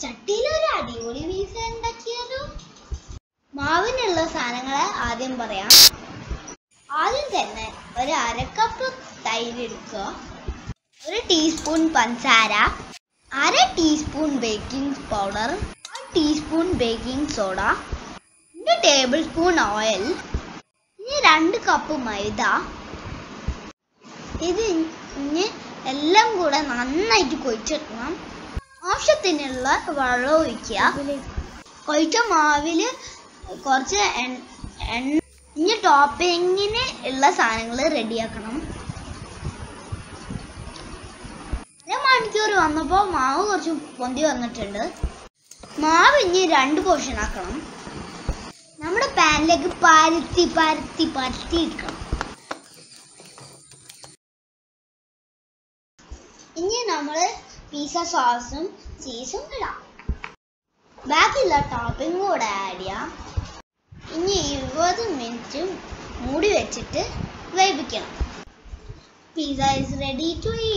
ചട്ടിയിൽ ഒരു അടിപൊളി പീസ ഉണ്ടാക്കിയാലോ മാവിനുള്ള സാധനങ്ങളെ ആദ്യം പറയാം ആദ്യം തന്നെ ഒരു അര കപ്പ് തൈര് എടുക്കുക ഒരു ടീസ്പൂൺ പഞ്ചസാര അര ടീസ്പൂൺ ബേക്കിംഗ് പൗഡർ ഒരു ടീസ്പൂൺ ബേക്കിംഗ് സോഡ ഒരു ടേബിൾ സ്പൂൺ ഓയിൽ ഇനി രണ്ട് കപ്പ് മൈദ ഇത് ഇനി എല്ലാം കൂടെ നന്നായിട്ട് കൊഴിച്ചെടുക്കണം ആവശ്യത്തിനുള്ള വെള്ളം ഒഴിക്കുക കൊഴിച്ച മാവില് കുറച്ച് എണ്ണ എണ്ണ ഇനി ടോപ്പിങ്ങിന് ഉള്ള സാധനങ്ങൾ റെഡിയാക്കണം അര മണിക്കൂർ വന്നപ്പോൾ മാവ് കുറച്ച് പൊന്തി വന്നിട്ടുണ്ട് മാവ് ഇനി രണ്ട് പോർഷൻ ആക്കണം നമ്മുടെ പാനിലേക്ക് പരത്തി പരത്തി പരത്തി എടുക്കണം ഇനി നമ്മൾ പിസ്സ സോസും ചീസും ഇടാം ബാക്കിയുള്ള ടോപ്പിംഗ് കൂടെ ആഡ് ചെയ്യാം ഇനി ഇരുപത് മിനിറ്റ് മൂടി വെച്ചിട്ട് വേവിക്കണം പിസ്സ ഇസ് റെഡി ടു